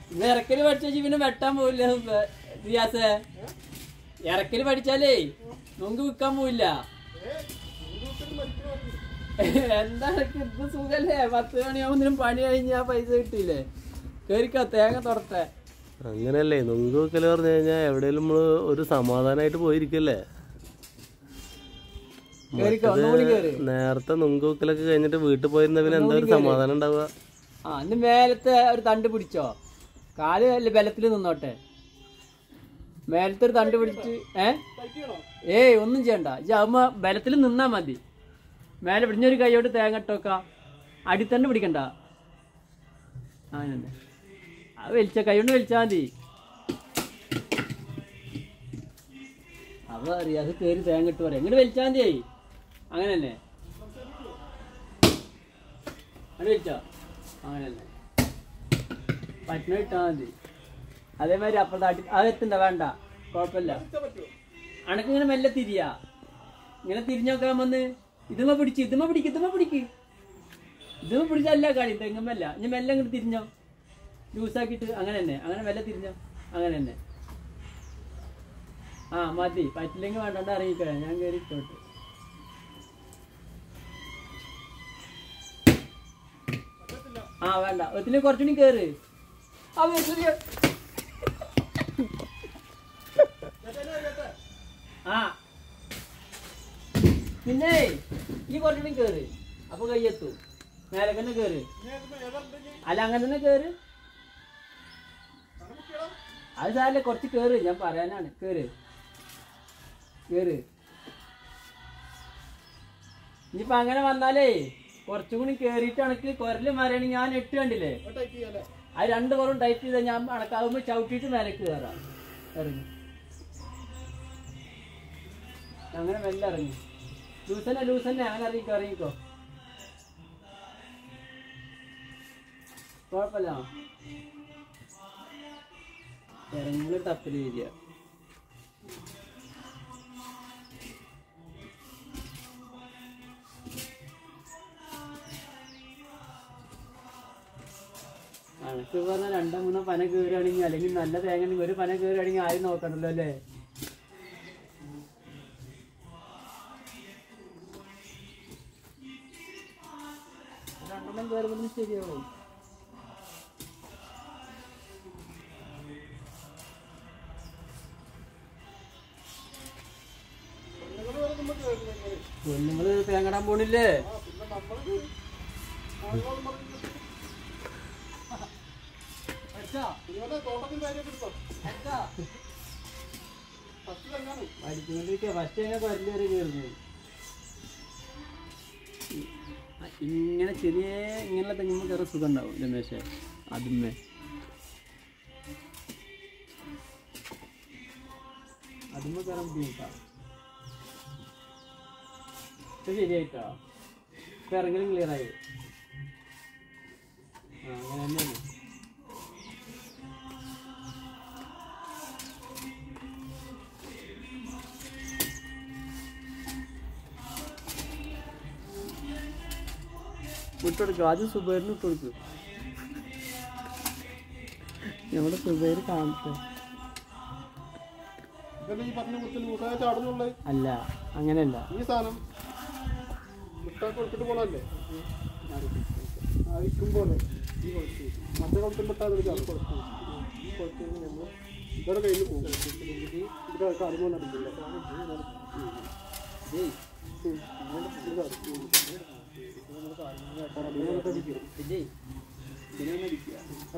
ഇത് ഇറക്കല് പഠിച്ചു പിന്നെ വെട്ടാൻ പോവില്ല റിയാസേ ഇറക്കല് പഠിച്ചാലേ നമുക്ക് വിൽക്കാൻ പോവില്ല എന്താ അനക്ക് ഇത് സുഖല്ലേ പത്ത് മണിയാവുന്നതിനും പണി കഴിഞ്ഞ് ആ പൈസ കിട്ടിയില്ലേ കേറിക്കോ തേങ്ങ തൊടട്ടെ അങ്ങനല്ലേ നുങ്ക് വെക്കല് പറഞ്ഞു കഴിഞ്ഞാൽ എവിടെയെങ്കിലും നമ്മള് ഒരു സമാധാനമായിട്ട് പോയിരിക്കല്ലേ കേറിക്കോ ഒന്നുകൂടി കേറി നേരത്തെ നുങ്ക് വെക്കലൊക്കെ കഴിഞ്ഞിട്ട് വീട്ടിൽ പോയിരുന്ന പിന്നെ എന്താ ഒരു സമാധാനം ഉണ്ടാവുക ആ ഇന്ന് മേലത്തെ ഒരു തണ്ട് പിടിച്ചോ കാല് അല്ല ബലത്തിൽ നിന്നോട്ടെ മേലത്തെ ഒരു തണ്ട് പിടിച്ച് ഏ ഏയ് ഒന്നും ചെയ്യണ്ട ഇജ്ജ് ആവുമ്പോ ബലത്തിൽ നിന്നാ മതി മേലെ പിടിഞ്ഞൊരു കൈയോട് തേങ്ങ ഇട്ടോക്ക അടിത്തണ്ട് പിടിക്കണ്ട അങ്ങനെ അത് വലിച്ച കൈ കൊണ്ട് വലിച്ചാൽ മതി അവ അറിയാം അത് കയറി തേങ്ങ ഇട്ട് പറയാം ഇങ്ങോട്ട് വലിച്ചാൽ മതിയായി അങ്ങനെ തന്നെ അങ്ങനെ വലിച്ചോ അങ്ങനെ തന്നെ പറ്റുന്ന ഇട്ടാൽ മതി അതേമാതിരി അപ്പുറത്ത് അടി അതെത്തണ്ട വേണ്ട കുഴപ്പമില്ല അണക്കിങ്ങനെ മെല്ലെ തിരിയാ ഇങ്ങനെ തിരിഞ്ഞോക്കാൻ വന്ന് ഇതുമ്മ പിടിച്ച് ഇതുമ്മ പിടിക്ക് ഇതുമ്മ പിടിക്ക് ഇതുമ്മ പിടിച്ചല്ല കളി തെങ്ങുമ്മല്ല ഇനി മെല്ലെ ഇങ്ങോട്ട് തിരിഞ്ഞോ ലൂസാക്കിയിട്ട് അങ്ങനെ തന്നെ അങ്ങനെ മെല്ലെ തിരിഞ്ഞോ അങ്ങനെ തന്നെ ആ മതി പറ്റില്ലെങ്കിൽ വേണ്ടോണ്ട് ഇറങ്ങിക്കോ ഞാൻ കയറി ഇട്ടോട്ട് ആ വേണ്ട ഒത്തിരി കുറച്ചുകൂടി കേറ് ആ ശരിയാ ആ പിന്നെ ഈ കുറച്ചുകൂടി കേറ് അപ്പൊ കയ്യെത്തു മേലെ തന്നെ കേറ് അല്ല അങ്ങനെ തന്നെ കേറ് അത് സാരല്ലേ കുറച്ച് കേറ് ഞാൻ പറയാനാണ് കേറ് കേറ് ഇനിയിപ്പൊ അങ്ങനെ വന്നാലേ കുറച്ചും കൂടി കേറിയിട്ട് അണക്ക് കൊരല് മരയാണ് ഞാൻ എട്ട് കണ്ടില്ലേ അത് രണ്ട് കുറവും ടൈറ്റ് ചെയ്താൽ ഞാൻ അണക്കാവുമ്പോ ചവിട്ടിയിട്ട് മേലേക്ക് കയറാം ഇറങ്ങി അങ്ങനെ മെല്ലെ ഇറങ്ങി ലൂസന്നെ ലൂസന്നെ അങ്ങനെ ഇറങ്ങിക്കോ ഇറങ്ങിക്കോ കുഴപ്പമില്ല ഇറങ്ങി തപ്പല് വരിക അനക്ക് പറഞ്ഞ രണ്ടോ മൂന്നോ പന കയറുകയാണെങ്കിൽ അല്ലെങ്കിൽ നല്ല തേങ്ങ ഉണ്ടെങ്കിൽ ഒരു പന കയറുകയാണെങ്കിൽ ആരും നോക്കണ്ടല്ലോ അല്ലേ രണ്ടെണ്ണം കയറുമ്പോൾ ശരിയാവും പെണ്ണുങ്ങള് തേങ്ങടാൻ പോണില്ലേ അച്ഛാ അച്ഛാ പഠിച്ചുകൊണ്ടിരിക്കുക ഫസ്റ്റ് എങ്ങനെ കൊരല് വരെ കയറുന്നു ഇങ്ങനെ ചെറിയ ഇങ്ങനെയുള്ള തെങ്ങുമ്പോൾ കയറി സുഖം ഉണ്ടാവും രമേശ് അതുമ്മേ അതുമ്മ കയറാൻ ബുദ്ധിമുട്ടാ ഇപ്പൊ ശരിയായിട്ടോ ഇപ്പൊ ഇറങ്ങലും ക്ലിയർ ആയി ആ അങ്ങനെ തന്നെയാണ് വിട്ടുകൊടുക്കുക ആദ്യം സുബൈറിന് വിട്ടുകൊടുക്കുക നമ്മുടെ സുബൈർ കാണട്ടെ ഈ പറഞ്ഞ കുത്തിൽ മൂസായ ചാടുന്നുള്ളത് അല്ല അങ്ങനെയല്ല ഈ സാധനം മുട്ടാ കൊടുത്തിട്ട് പോണല്ലേ അരിക്കും പോലെ ഈ കൊടുത്തു മറ്റേ കൊടുത്തും പെട്ടാൽ ചാടും കൊടുത്തു ഈ കൊടുത്തു നമ്മൾ ഇവരുടെ കയ്യിൽ പോകും ഇവിടെ കാര്യം നടക്കില്ല ഏയ് ഇത് വിജയ് ഇതിനെ ഒന്ന് അടിക്കുക